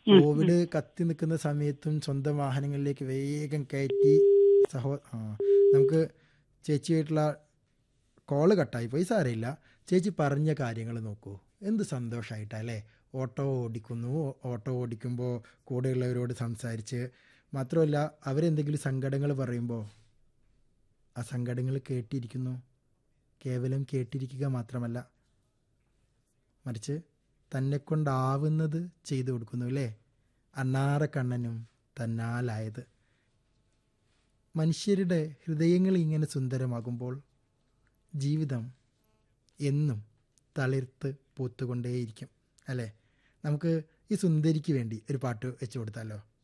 Covid കത്തി നിൽക്കുന്ന സമയത്തും സ്വന്തം വാഹനങ്ങളിലേക്ക് വേഗം കയറ്റി സഹോ ആ നമുക്ക് ചേച്ചിയായിട്ടുള്ള കോള് കട്ടായി പോയി സാരമില്ല ചേച്ചി പറഞ്ഞ കാര്യങ്ങൾ നോക്കൂ എന്ത് സന്തോഷമായിട്ടാ അല്ലേ ഓട്ടോ ഓടിക്കുന്നു ഓട്ടോ ഓടിക്കുമ്പോൾ കൂടെയുള്ളവരോട് സംസാരിച്ച് മാത്രമല്ല അവരെന്തെങ്കിലും സങ്കടങ്ങൾ പറയുമ്പോൾ ആ സങ്കടങ്ങൾ കേട്ടിരിക്കുന്നു കേവലം കേട്ടിരിക്കുക മാത്രമല്ല മറിച്ച് തന്നെ കൊണ്ടാവുന്നത് ചെയ്തു കൊടുക്കുന്നു അല്ലേ അണ്ണാറക്കണ്ണനും തന്നാലായത് മനുഷ്യരുടെ ഹൃദയങ്ങൾ ഇങ്ങനെ സുന്ദരമാകുമ്പോൾ ജീവിതം എന്നും തളിർത്ത് പൂത്തുകൊണ്ടേയിരിക്കും അല്ലേ നമുക്ക് ഈ സുന്ദരിക്ക് വേണ്ടി ഒരു പാട്ട് വെച്ച് കൊടുത്താലോ